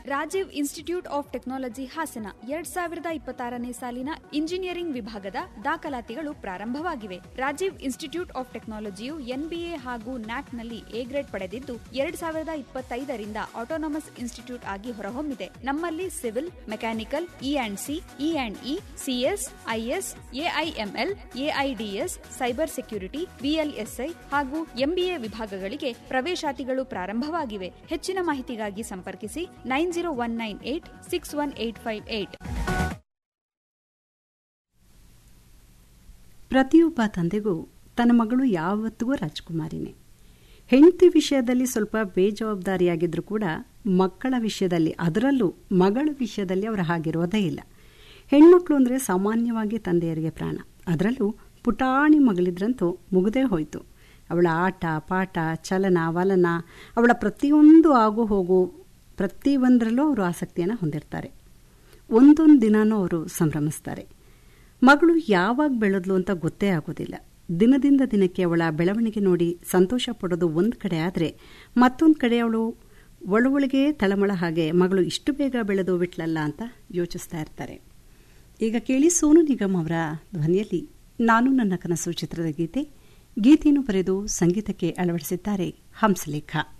Rajiv institute of technology Hassan ಎರಡ್ ಸಾವಿರದ ಇಪ್ಪತ್ತಾರನೇ ಸಾಲಿನ ಇಂಜಿನಿಯರಿಂಗ್ ವಿಭಾಗದ ದಾಖಲಾತಿಗಳು ಪ್ರಾರಂಭವಾಗಿವೆ ರಾಜೀವ್ ಇನ್ಸ್ಟಿಟ್ಯೂಟ್ ಆಫ್ ಟೆಕ್ನಾಲಜಿಯು ಎನ್ಬಿಎ ಹಾಗೂ ನ್ಯಾಕ್ನಲ್ಲಿ ಎ ಗ್ರೇಡ್ ಪಡೆದಿದ್ದು ಎರಡ್ ಸಾವಿರದ ಇಪ್ಪತ್ತೈದರಿಂದ ಆಟೋನಮಸ್ ಇನ್ಸ್ಟಿಟ್ಯೂಟ್ ಆಗಿ ಹೊರಹೊಮ್ಮಿದೆ ನಮ್ಮಲ್ಲಿ civil mechanical E and C E and E CS IS AIML AIDS cyber security VLSI ಹಾಗೂ ಎಂಬಿಎ ವಿಭಾಗಗಳಿಗೆ ಪ್ರವೇಶಾತಿಗಳು ಪ್ರಾರಂಭವಾಗಿವೆ ಹೆಚ್ಚಿನ ಮಾಹಿತಿಗಾಗಿ ಸಂಪರ್ಕಿಸಿ nine zero one nine eight six one eight five eight ಪ್ರತಿಯೊಬ್ಬ ತಂದೆಗೂ ತನ್ನ ಮಗಳು ಯಾವತ್ತಿಗೂ ರಾಜ್ಕುಮಾರಿನೇ ಹೆಂಡತಿ ವಿಷಯದಲ್ಲಿ ಸ್ವಲ್ಪ ಬೇಜವಾಬ್ದಾರಿಯಾಗಿದ್ರೂ ಕೂಡ ಮಕ್ಕಳ ವಿಷಯದಲ್ಲಿ ಅದರಲ್ಲೂ ಮಗಳ ವಿಷಯದಲ್ಲಿ ಅವರು ಹಾಗಿರೋದೇ ಇಲ್ಲ ಹೆಣ್ಮಕ್ಳು ಅಂದರೆ ಸಾಮಾನ್ಯವಾಗಿ ತಂದೆಯರಿಗೆ ಪ್ರಾಣ ಅದರಲ್ಲೂ ಪುಟಾಣಿ ಮಗಳಿದ್ರಂತೂ ಮುಗದೇ ಹೋಯಿತು ಅವಳ ಆಟ ಪಾಠ ಚಲನ ವಲನ ಅವಳ ಪ್ರತಿಯೊಂದು ಆಗು ಹೋಗು ಪ್ರತಿಯೊಂದರಲ್ಲೂ ಅವರು ಆಸಕ್ತಿಯನ್ನು ಹೊಂದಿರ್ತಾರೆ ಒಂದೊಂದು ದಿನಾನೂ ಅವರು ಸಂಭ್ರಮಿಸ್ತಾರೆ ಮಗಳು ಯಾವಾಗ ಬೆಳೆದ್ಲು ಅಂತ ಗೊತ್ತೇ ಆಗೋದಿಲ್ಲ ದಿನದಿಂದ ದಿನಕ್ಕೆ ಅವಳ ಬೆಳವಣಿಗೆ ನೋಡಿ ಸಂತೋಷ ಪಡೋದು ಒಂದು ಕಡೆ ಆದರೆ ಮತ್ತೊಂದು ಕಡೆ ಅವಳು ಒಳಗೊಳಗೆ ತಳಮಳ ಹಾಗೆ ಮಗಳು ಇಷ್ಟು ಬೇಗ ಬೆಳೆದು ಬಿಟ್ಲಲ್ಲ ಅಂತ ಯೋಚಿಸ್ತಾ ಇರ್ತಾರೆ ಈಗ ಕೇಳಿ ಸೋನು ನಿಗಮ್ ಅವರ ಧ್ವನಿಯಲ್ಲಿ ನಾನು ನನ್ನ ಕನಸು ಚಿತ್ರದ ಗೀತೆ ಗೀತೆಯನ್ನು ಬರೆದು ಸಂಗೀತಕ್ಕೆ ಅಳವಡಿಸಿದ್ದಾರೆ ಹಂಸಲೇಖ